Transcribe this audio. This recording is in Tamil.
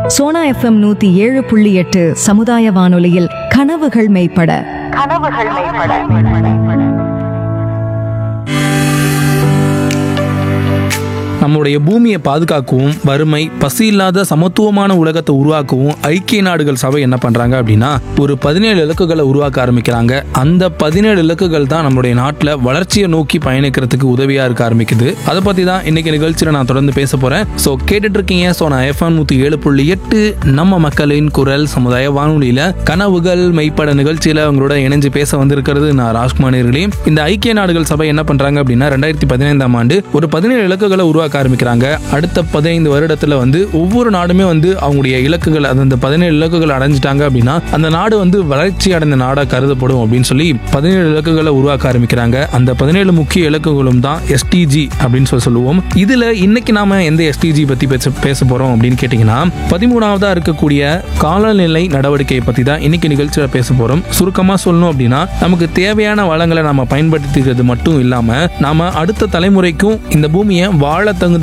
சோனா எஃப்எம் நூத்தி ஏழு புள்ளி எட்டு சமுதாய வானொலியில் கனவுகள் மெய்ப்பட கனவுகள் மேம்பட நம்முடைய பூமியை பாதுகாக்கவும் வறுமை பசி இல்லாத சமத்துவமான உலகத்தை உருவாக்கவும் ஐக்கிய நாடுகள் சபை என்ன பண்றாங்க அப்படின்னா ஒரு பதினேழு இலக்குகளை உருவாக்க ஆரம்பிக்கிறாங்க அந்த பதினேழு இலக்குகள் தான் நம்மளுடைய நாட்டில் வளர்ச்சியை நோக்கி பயணிக்கிறதுக்கு உதவியா இருக்க ஆரம்பிக்குது அதை பத்தி தான் இன்னைக்கு நிகழ்ச்சியில் நான் தொடர்ந்து பேச போறேன் ஸோ கேட்டுட்டு இருக்கீங்க ஸோ நான் எஃப்எம் நூத்தி ஏழு புள்ளி எட்டு நம்ம மக்களின் குரல் சமுதாய வானொலியில கனவுகள் மெய்ப்பட நிகழ்ச்சியில அவங்களோட இணைஞ்சு பேச வந்திருக்கிறது நான் ராஜ்குமார் நேயர்களே. இந்த ஐக்கிய நாடுகள் சபை என்ன பண்றாங்க அப்படின்னா ரெண்டாயிரத்தி பதினைந்தாம் ஆண்டு ஒரு பதினேழு இலக்குகளை உருவாக்க ஆரம்பிக்கிறாங்க அடுத்த பதினைந்து வருடத்துல வந்து ஒவ்வொரு நாடுமே வந்து அவங்களுடைய இலக்குகள் அந்த பதினேழு இலக்குகள் அடைஞ்சிட்டாங்க அப்படின்னா அந்த நாடு வந்து வளர்ச்சி அடைந்த நாடா கருதப்படும் அப்படின்னு சொல்லி பதினேழு இலக்குகளை உருவாக்க ஆரம்பிக்கிறாங்க அந்த பதினேழு முக்கிய இலக்குகளும் தான் எஸ்டிஜி அப்படின்னு சொல்லி சொல்லுவோம் இதுல இன்னைக்கு நாம எந்த எஸ்டிஜி பத்தி பேச பேச போறோம் அப்படின்னு கேட்டீங்கன்னா பதிமூணாவதா இருக்கக்கூடிய காலநிலை நடவடிக்கையை பத்தி தான் இன்னைக்கு நிகழ்ச்சியில பேச போறோம் சுருக்கமா சொல்லணும் அப்படின்னா நமக்கு தேவையான வளங்களை நாம பயன்படுத்திக்கிறது மட்டும் இல்லாம நாம அடுத்த தலைமுறைக்கும் இந்த பூமியை வாழ தகுந்த